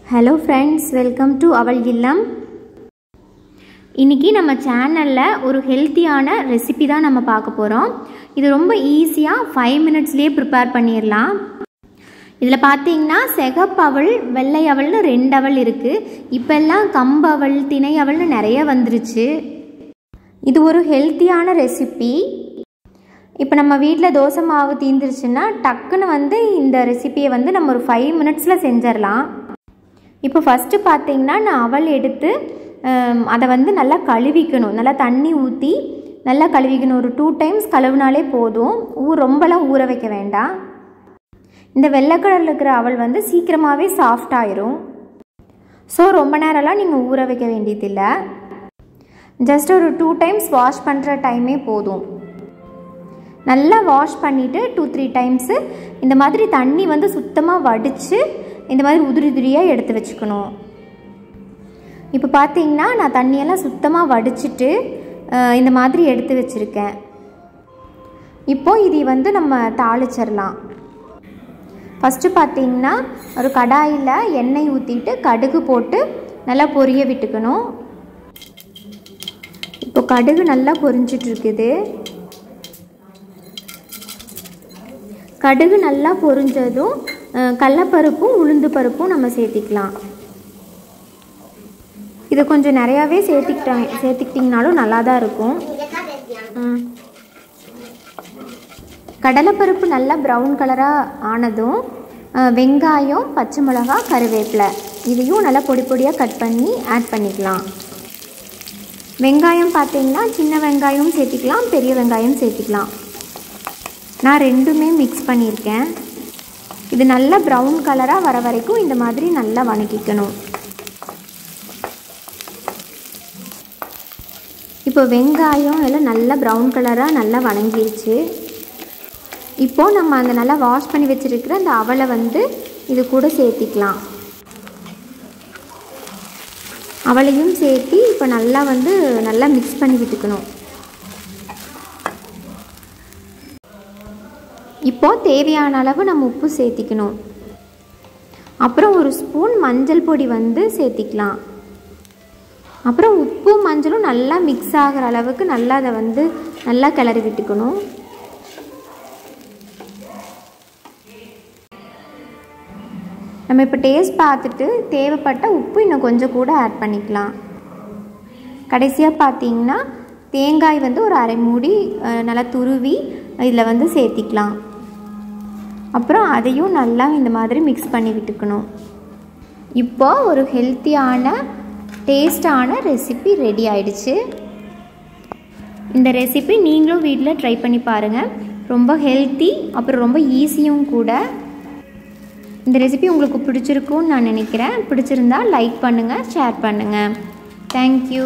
Hello friends welcome to அவள் இல்லம் இன்றைக்கி நம்ம சேனலில் ஒரு ஹெல்த்தியான ரெசிபி தான் நம்ம பார்க்க போகிறோம் இது ரொம்ப ஈஸியாக ஃபைவ் மினிட்ஸ்லேயே ப்ரிப்பேர் பண்ணிடலாம் இதில் பார்த்தீங்கன்னா செகப்பவள் வெள்ளை அவள்னு ரெண்டு அவள் இருக்குது இப்போல்லாம் கம்பவள் திணை அவள்னு நிறைய வந்துருச்சு இது ஒரு ஹெல்த்தியான ரெசிபி இப்போ நம்ம வீட்டில் தோசை மாவு தீந்துருச்சுன்னா டக்குன்னு வந்து இந்த ரெசிபியை வந்து நம்ம ஒரு ஃபைவ் மினிட்ஸில் செஞ்சிடலாம் இப்போ ஃபஸ்ட்டு பார்த்தீங்கன்னா நான் அவல் எடுத்து ஹம், அதை வந்து நல்லா கழுவிக்கணும் நல்லா தண்ணி ஊற்றி நல்லா கழுவிக்கணும் ஒரு டூ டைம்ஸ் கழுவினாலே போதும் ஊ ரொம்பலாம் ஊற வைக்க வேண்டாம் இந்த வெள்ளை கலரில் இருக்கிற அவல் வந்து சீக்கிரமாகவே சாஃப்ட் ஆயிரும் ஸோ ரொம்ப நேரம்லாம் நீங்கள் ஊற வைக்க வேண்டியதில்லை ஜஸ்ட் ஒரு டூ டைம்ஸ் வாஷ் பண்ணுற டைமே போதும் நல்லா வாஷ் பண்ணிவிட்டு டூ த்ரீ டைம்ஸு இந்த மாதிரி தண்ணி வந்து சுத்தமாக வடித்து இந்த மாதிரி உதிரி உதிரியாக எடுத்து வச்சுக்கணும் இப்போ பார்த்தீங்கன்னா நான் தண்ணியெல்லாம் சுத்தமாக வடிச்சிட்டு அஹ், இந்த மாதிரி எடுத்து வச்சுருக்கேன் இப்போ இதை வந்து நம்ம தாளிச்சிடலாம் ஃபஸ்ட்டு பார்த்தீங்கன்னா ஒரு கடாயில் எண்ணெய் ஊற்றிட்டு கடுகு போட்டு நல்லா பொரிய விட்டுக்கணும் இப்போ கடுகு நல்லா பொரிஞ்சிட்டு இருக்குது கடுகு நல்லா பொரிஞ்சதும் அஹ், கடலப்பருப்பும் உளுந்து பருப்பும் நம்ம சேர்த்திக்கலாம் இது கொஞ்சம் நிறையாவே சேர்த்திக்கிட்டாங்க சேர்த்துக்கிட்டிங்கனாலும் நல்லா தான் இருக்கும் ம். கடலைப்பருப்பு நல்லா ப்ரௌன் கலராக ஆனதும் அஹ், வெங்காயம் பச்சை மிளகா கருவேப்பிலை இதையும் நல்லா பொடி பொடியாக கட் பண்ணி ஆட் பண்ணிக்கலாம் வெங்காயம் பார்த்தீங்கன்னா சின்ன வெங்காயம் சேர்த்திக்கலாம் பெரிய வெங்காயம் சேர்த்திக்கலாம் நான் ரெண்டுமே மிக்ஸ் பண்ணியிருக்கேன் இது நல்லா ப்ரௌன் கலராக வர வரைக்கும் இந்த மாதிரி நல்லா வணக்கிக்கணும் இப்போ வெங்காயம் எல்லாம் நல்லா ப்ரௌன் கலராக நல்லா வணங்கிருச்சு இப்போது நம்ம அந்த நல்லா வாஷ் பண்ணி வச்சுருக்கிற அந்த அவலை வந்து இது கூட சேர்த்திக்கலாம் அவளையும் சேர்த்து இப்போ நல்லா வந்து நல்லா மிக்ஸ் பண்ணி விட்டுக்கணும் இப்போ தேவையான அளவு நம்ம உப்பு சேர்த்திக்கணும் அப்புறம் ஒரு ஸ்பூன் மஞ்சள் பொடி வந்து சேர்த்திக்கலாம் அப்புறம் உப்பு மஞ்சளும் நல்லா மிக்ஸ் ஆகிற அளவுக்கு நல்லா அதை வந்து நல்லா கிளறி விட்டுக்கணும் நம்ம இப்போ டேஸ்ட் பார்த்துட்டு தேவைப்பட்ட உப்பு இன்னும் கொஞ்சம் கூட ஆட் பண்ணிக்கலாம் கடைசியாக பார்த்தீங்கன்னா தேங்காய் வந்து ஒரு அரை மூடி அஹ், நல்லா துருவி இதில் வந்து சேர்த்திக்கலாம் அப்புறம் அதையும் நல்லா இந்த மாதிரி மிக்ஸ் பண்ணி விட்டுக்கணும் இப்போ ஒரு ஹெல்த்தியான டேஸ்டான ரெசிபி ரெடி ஆயிடுச்சு இந்த ரெசிபி நீங்களும் வீட்டில் ட்ரை பண்ணி பாருங்கள் ரொம்ப ஹெல்த்தி அப்புறம் ரொம்ப ஈஸியும் கூட இந்த ரெசிபி உங்களுக்கு பிடிச்சிருக்கும்னு நான் நினைக்கிறேன் பிடிச்சிருந்தா லைக் பண்ணுங்கள் ஷேர் பண்ணுங்கள் தேங்க்யூ